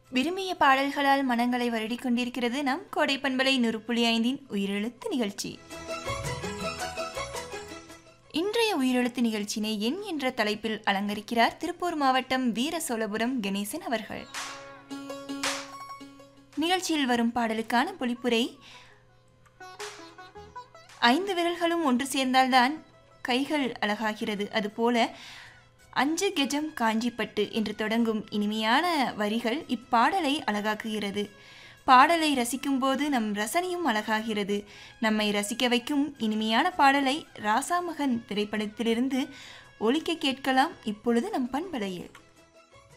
விரும்பிய பாடல்களால் மனங்களை வருடிக் கொண்டிருக்கிறது நம் கோடை பண்பலை நூறு புள்ளி ஐந்தின் உயிரெழுத்து நிகழ்ச்சி இன்றைய உயிரெழுத்து நிகழ்ச்சியினை எண் என்ற தலைப்பில் அலங்கரிக்கிறார் திருப்பூர் மாவட்டம் வீர சோழபுரம் கணேசன் அவர்கள் நிகழ்ச்சியில் வரும் பாடலுக்கான பொழிப்புரை ஐந்து விரல்களும் ஒன்று சேர்ந்தால்தான் கைகள் அழகாகிறது அதுபோல அஞ்சு கெஜம் காஞ்சிப்பட்டு என்று தொடங்கும் இனிமையான வரிகள் இப்பாடலை அழகாக்குகிறது பாடலை ரசிக்கும்போது நம் ரசனையும் அழகாகிறது நம்மை ரசிக்க வைக்கும் இனிமையான பாடலை ராசாமகன் திரைப்படத்திலிருந்து ஒலிக்க கேட்கலாம் இப்பொழுது நம் பண்பலையில்